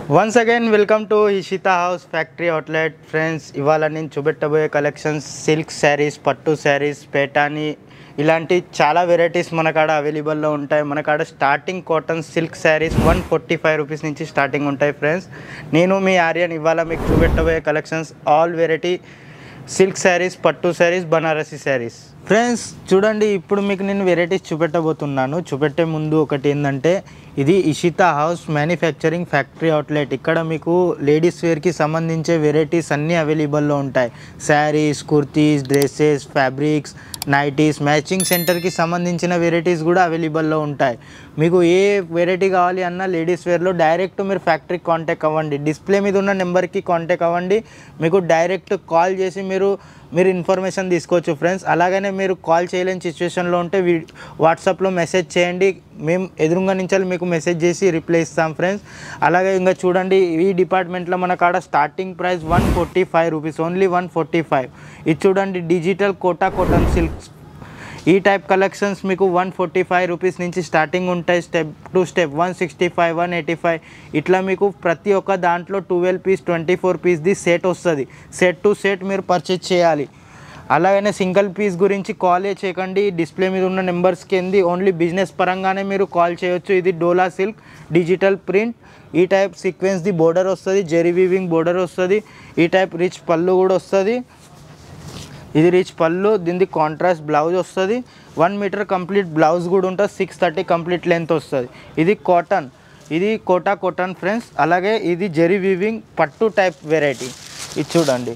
once again welcome to Ishita house factory outlet friends ఇవాళ నేను చూపెట్టబోయే collections silk saris పట్టు శారీస్ పేటాని ఇలాంటి చాలా వెరైటీస్ మన కాడ అవైలబుల్లో ఉంటాయి మన కాడ starting cotton silk saris one forty five rupees నుంచి స్టార్టింగ్ ఉంటాయి ఫ్రెండ్స్ నేను మీ ఆర్యన్ ఇవాళ మీకు చూపెట్టబోయే collections all variety silk saris పట్టు శారీస్ బనారసి శారీస్ ఫ్రెండ్స్ చూడండి ఇప్పుడు మీకు నేను వెరైటీస్ చూపెట్టబోతున్నాను చూపెట్టే ముందు ఒకటి ఏంటంటే ఇది Ishita house manufacturing factory outlet ఇక్కడ మీకు లేడీస్ వేర్కి సంబంధించే వెరైటీస్ అన్నీ అవైలబుల్లో ఉంటాయి saris kurtis dresses fabrics nighties matching సెంటర్కి సంబంధించిన వెరైటీస్ కూడా అవైలబుల్లో ఉంటాయి మీకు ఏ వెరైటీ కావాలి అన్న లేడీస్ వేర్లో డైరెక్ట్ మీరు ఫ్యాక్టరీకి కాంటాక్ట్ అవ్వండి డిస్ప్లే మీద ఉన్న నెంబర్కి కాంటాక్ట్ అవ్వండి మీకు డైరెక్ట్ కాల్ చేసి మీరు మీరు ఇన్ఫర్మేషన్ తీసుకోవచ్చు ఫ్రెండ్స్ అలాగనే మీరు కాల్ చేయలేని సిచ్యువేషన్లో ఉంటే వీ వాట్సాప్లో మెసేజ్ చేయండి మేము ఎదురుగా నుంచి మీకు మెసేజ్ చేసి రిప్లై ఇస్తాం ఫ్రెండ్స్ అలాగే ఇంకా చూడండి ఈ డిపార్ట్మెంట్లో మన కాడ starting price one forty five rupees only one forty five ఇది చూడండి డిజిటల్ కోటా కాటన్ సిల్క్స్ ఈ టైప్ కలెక్షన్స్ మీకు వన్ ఫార్టీ ఫైవ్ రూపీస్ నుంచి స్టార్టింగ్ ఉంటాయి step to step one sixty five one eighty five ఇట్లా మీకు ప్రతి ఒక్క దాంట్లో ట్వెల్వ్ పీస్ ట్వంటీ ఫోర్ పీస్ది సెట్ వస్తుంది సెట్ టు సెట్ మీరు పర్చేజ్ చేయాలి అలాగనే సింగిల్ పీస్ గురించి కాలే చేయకండి డిస్ప్లే మీద ఉన్న నెంబర్స్ కింది ఓన్లీ బిజినెస్ పరంగానే మీరు కాల్ చేయొచ్చు ఇది డోలా సిల్క్ డిజిటల్ ప్రింట్ ఈ టైప్ సీక్వెన్స్ది బోర్డర్ వస్తుంది జెరీ వీవింగ్ బోర్డర్ వస్తుంది ఈ టైప్ రిచ్ పళ్ళు కూడా వస్తుంది ఇది రిచ్ పళ్ళు దీనిది కాంట్రాస్ట్ బ్లౌజ్ వస్తుంది వన్ మీటర్ కంప్లీట్ బ్లౌజ్ కూడా ఉంటుంది సిక్స్ థర్టీ కంప్లీట్ లెంత్ వస్తుంది ఇది కాటన్ ఇది కోటా కాటన్ ఫ్రెండ్స్ అలాగే ఇది జెరీ వీవింగ్ పట్టు టైప్ వెరైటీ ఇది చూడండి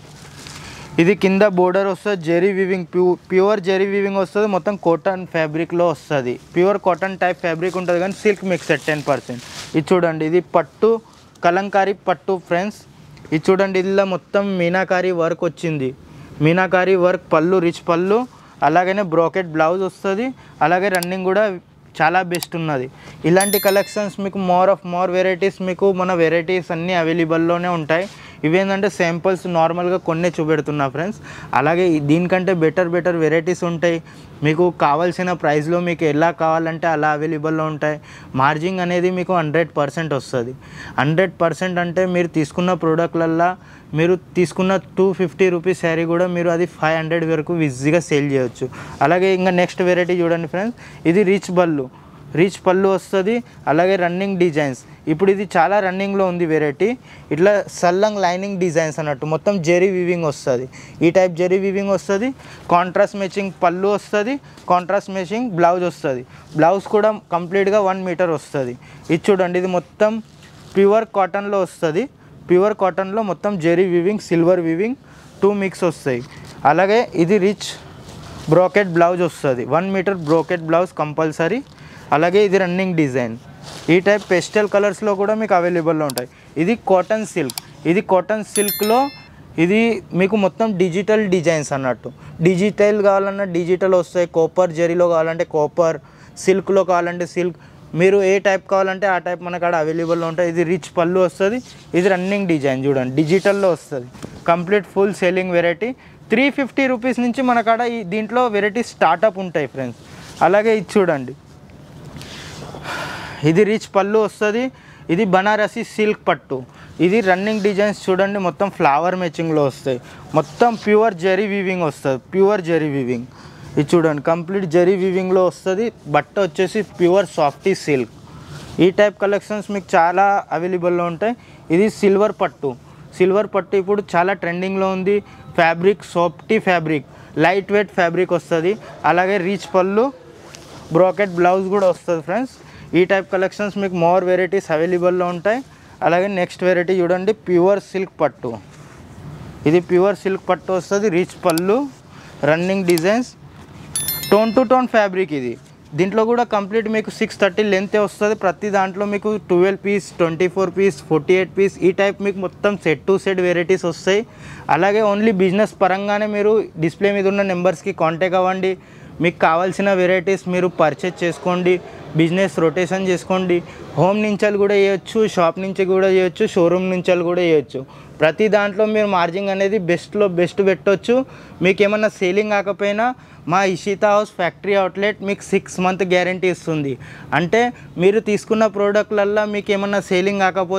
ఇది కింద బోర్డర్ వస్తుంది జెరీ వీవింగ్ ప్యూ ప్యూర్ జెరీ వీవింగ్ వస్తుంది మొత్తం కాటన్ ఫ్యాబ్రిక్లో వస్తుంది ప్యూర్ కాటన్ టైప్ ఫ్యాబ్రిక్ ఉంటుంది కానీ సిల్క్ మిక్సెడ్ టెన్ పర్సెంట్ ఇది చూడండి ఇది పట్టు కలంకారీ పట్టు ఫ్రెండ్స్ ఇది చూడండి ఇలా మొత్తం మీనాకారీ వర్క్ వచ్చింది మీనాకారీ వర్క్ పళ్ళు రిచ్ పళ్ళు అలాగనే బ్రోకెట్ బ్లౌజ్ వస్తుంది అలాగే రన్నింగ్ కూడా చాలా బెస్ట్ ఉన్నది ఇలాంటి కలెక్షన్స్ మీకు మోర్ ఆఫ్ మోర్ వెరైటీస్ మీకు మన వెరైటీస్ అన్నీ అవైలబుల్లోనే ఉంటాయి ఇవేంటంటే శాంపుల్స్ నార్మల్గా కొన్నే చూపెడుతున్నా ఫ్రెండ్స్ అలాగే ఈ- దీనికంటే బెటర్ బెటర్ వెరైటీస్ ఉంటాయి మీకు కావాల్సిన ప్రైస్లో మీకు ఎలా కావాలంటే అలా అవైలబుల్లో ఉంటాయి మార్జింగ్ అనేది మీకు హండ్రెడ్ పర్సెంట్ వస్తుంది హండ్రెడ్ పర్సెంట్ అంటే మీరు తీసుకున్న ప్రోడక్ట్లల్లో మీరు తీసుకున్న టూ ఫిఫ్టీ రూపీస్ శారీ కూడా మీరు అది ఫైవ్ హండ్రెడ్ వరకు ఈజీగా సేల్ చేయొచ్చు అలాగే ఇంకా నెక్స్ట్ వెరైటీ చూడండి ఫ్రెండ్స్ ఇది రిచ్ బల్లు రిచ్ పళ్ళు వస్తుంది అలాగే రన్నింగ్ డిజైన్స్ ఇప్పుడు ఇది చాలా రన్నింగ్లో ఉంది వెరైటీ ఇట్లా సల్లంగ్ లైనింగ్ డిజైన్స్ అన్నట్టు మొత్తం జెరీ వీవింగ్ వస్తుంది ఈ టైప్ జెరీ వీవింగ్ వస్తుంది కాంట్రాస్ట్ మ్యాచింగ్ పళ్ళు వస్తుంది కాంట్రాస్ట్ మ్యాచింగ్ బ్లౌజ్ వస్తుంది బ్లౌజ్ కూడా కంప్లీట్గా వన్ మీటర్ వస్తుంది ఇది చూడండి ఇది మొత్తం ప్యూర్ కాటన్లో వస్తుంది ప్యూర్ కాటన్లో మొత్తం zari weaving silver weaving two mix వస్తాయి అలాగే ఇది రిచ్ బ్రోకెట్ బ్లౌజ్ వస్తుంది one metre brocade blouse compulsory అలాగే ఇది రన్నింగ్ డిజైన్ ఈ టైప్ పెస్టల్ కలర్స్లో కూడా మీకు అవైలబుల్లో ఉంటాయి ఇది కాటన్ సిల్క్ ఇది కాటన్ సిల్క్లో ఇది మీకు మొత్తం డిజిటల్ డిజైన్స్ అన్నట్టు డిజిటల్ కావాలన్నా డిజిటల్ వస్తాయి కాపర్ జరీలో కావాలంటే కాపర్ సిల్క్లో కావాలంటే సిల్క్ మీరు ఏ టైప్ కావాలంటే ఆ టైప్ మన కాడ అవైలబుల్లో ఉంటాయి ఇది రిచ్ పళ్ళు వస్తుంది ఇది రన్నింగ్ డిజైన్ చూడండి డిజిటల్లో వస్తుంది complete full selling variety three fifty rupees నుంచి మన కాడ ఈ దీంట్లో వెరైటీ స్టార్టప్ ఉంటాయి ఫ్రెండ్స్ అలాగే ఇది చూడండి ఇది రిచ్ పళ్ళు వస్తుంది ఇది బనారసి సిల్క్ పట్టు ఇది రన్నింగ్ డిజైన్స్ చూడండి మొత్తం ఫ్లవర్ మ్యాచింగ్లో వస్తాయి మొత్తం ప్యూర్ జరీ వీవింగ్ వస్తుంది ప్యూర్ జరీ వీవింగ్ ఇది చూడండి కంప్లీట్ జరీ వీవింగ్లో వస్తుంది బట్ట వచ్చేసి ప్యూర్ సాఫ్టీ సిల్క్ ఈ టైప్ కలెక్షన్స్ మీకు చాలా అవైలబుల్లో ఉంటాయి ఇది సిల్వర్ పట్టు సిల్వర్ పట్టు ఇప్పుడు చాలా ట్రెండింగ్లో ఉంది fabric softy fabric light weight fabric వస్తుంది అలాగే రీచ్ పళ్ళు బ్రోకెట్ బ్లౌజ్ కూడా వస్తుంది ఫ్రెండ్స్ ఈ టైప్ కలెక్షన్స్ మీకు మోర్ వెరైటీస్ అవైలబుల్లో ఉంటాయి అలాగే నెక్స్ట్ వెరైటీ చూడండి ప్యూర్ సిల్క్ పట్టు ఇది ప్యూర్ సిల్క్ పట్టు వస్తుంది rich pallu running designs tone to tone fabric ఇది దీంట్లో కూడా కంప్లీట్ మీకు సిక్స్ థర్టీ లెంత్ వస్తుంది ప్రతి దాంట్లో మీకు twelve piece twenty four piece forty eight piece ఈ టైప్ మీకు మొత్తం సెట్ టు సెట్ వెరైటీస్ వస్తాయి అలాగే ఓన్లీ బిజినెస్ పరంగానే మీరు డిస్ప్లే మీద ఉన్న నెంబర్స్కి కాంటాక్ట్ అవ్వండి మీకు కావాల్సిన వెరైటీస్ మీరు పర్చేజ్ చేసుకోండి బిజినెస్ రొటేషన్ చేసుకోండి హోమ్ నుంచి కూడా చేయొచ్చు షాప్ నుంచి కూడా చేయొచ్చు షోరూమ్ నుంచి కూడా చేయొచ్చు ప్రతి దాంట్లో మీరు మార్జింగ్ అనేది బెస్ట్లో బెస్ట్ పెట్టొచ్చు మీకు ఏమన్నా సేలింగ్ కాకపోయినా మా ఇషితా హౌస్ ఫ్యాక్టరీ అవుట్లెట్ మీకు సిక్స్ మంత్ గ్యారంటీ ఇస్తుంది అంటే మీరు తీసుకున్న ప్రోడక్ట్లల్లో మీకు ఏమన్నా సేలింగ్ కాకపోతే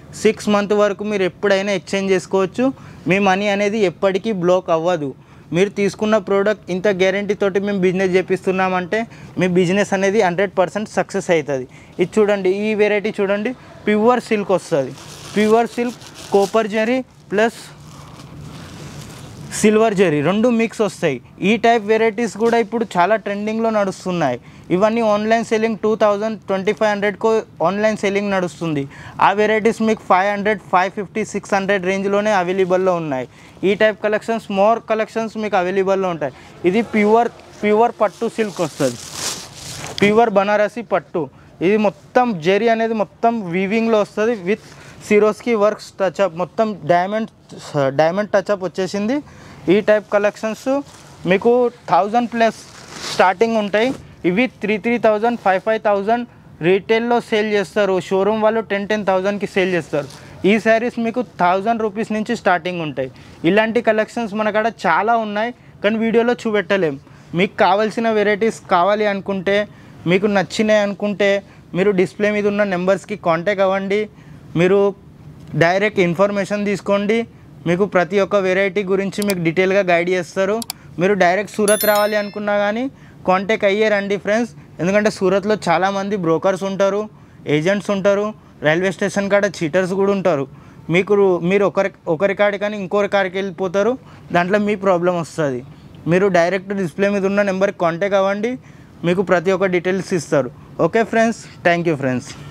సిక్స్ మంత్ వరకు మీరు ఎప్పుడైనా ఎక్స్చేంజ్ చేసుకోవచ్చు మీ మనీ అనేది ఎప్పటికీ బ్లోక్ అవ్వదు మీరు తీసుకున్న ప్రోడక్ట్ ఇంత గ్యారంటీ తోటి మేము బిజినెస్ చేపిస్తున్నామంటే మీ బిజినెస్ అనేది హండ్రెడ్ పర్సెంట్ సక్సెస్ అవుతుంది ఇది చూడండి ఈ వెరైటీ చూడండి ప్యూర్ సిల్క్ వస్తుంది pure silk copper zari plus silver zari రెండు మిక్స్ వస్తాయి ఈ టైప్ వెరైటీస్ కూడా ఇప్పుడు చాలా ట్రెండింగ్లో నడుస్తున్నాయి ఇవన్నీ online selling two thousand twenty five హండ్రెడ్కు ఆన్లైన్ సెల్లింగ్ నడుస్తుంది ఆ వెరైటీస్ మీకు five hundred five fifty six hundred రేంజ్లోనే అవైలబుల్లో ఉన్నాయి ఈ టైప్ కలెక్షన్స్ మోర్ కలెక్షన్స్ మీకు అవైలబుల్లో ఉంటాయి ఇది ప్యూర్ ప్యూర్ పట్టు సిల్క్ వస్తుంది ప్యూర్ బనారసి పట్టు ఇది మొత్తం జెరీ అనేది మొత్తం వీవింగ్లో వస్తుంది విత్ సిరోస్కి వర్క్స్ టచ్అప్ మొత్తం డైమండ్ డైమండ్ టచ్అప్ వచ్చేసింది ఈ టైప్ కలెక్షన్స్ మీకు థౌజండ్ ప్లస్ స్టార్టింగ్ ఉంటాయి ఇవి three three thousand five five thousand రీటైల్లో సేల్ చేస్తారు షోరూమ్ వాళ్ళు టెన్ టెన్ థౌజండ్కి సేల్ చేస్తారు ఈ శారీస్ మీకు థౌజండ్ రూపీస్ నుంచి స్టార్టింగ్ ఉంటాయి ఇలాంటి కలెక్షన్స్ మన కాడ చాలా ఉన్నాయి కానీ వీడియోలో చూపెట్టలేం మీకు కావాల్సిన వెరైటీస్ కావాలి అనుకుంటే మీకు నచ్చినాయి అనుకుంటే మీరు డిస్ప్లే మీద ఉన్న నెంబర్స్కి కాంటాక్ట్ అవ్వండి మీరు డైరెక్ట్ ఇన్ఫర్మేషన్ తీసుకోండి మీకు ప్రతి ఒక్క వెరైటీ గురించి మీకు డీటెయిల్గా గైడ్ చేస్తారు మీరు డైరెక్ట్ సూరత్ రావాలి అనుకున్నా కానీ కాంటాక్ట్ అయ్యే రండి ఫ్రెండ్స్ ఎందుకంటే సూరత్లో చాలామంది బ్రోకర్స్ ఉంటారు ఏజెంట్స్ ఉంటారు రైల్వే స్టేషన్ కాడ చీటర్స్ కూడా ఉంటారు మీకు మీరు ఒకరి ఒకరి కాడి కానీ ఇంకొకరి కాడికి వెళ్ళిపోతారు దాంట్లో మీ ప్రాబ్లం వస్తుంది మీరు డైరెక్ట్ డిస్ప్లే మీద ఉన్న నెంబర్కి కాంటాక్ట్ అవ్వండి మీకు ప్రతి ఒక్క డీటెయిల్స్ ఇస్తారు okay friends thank you friends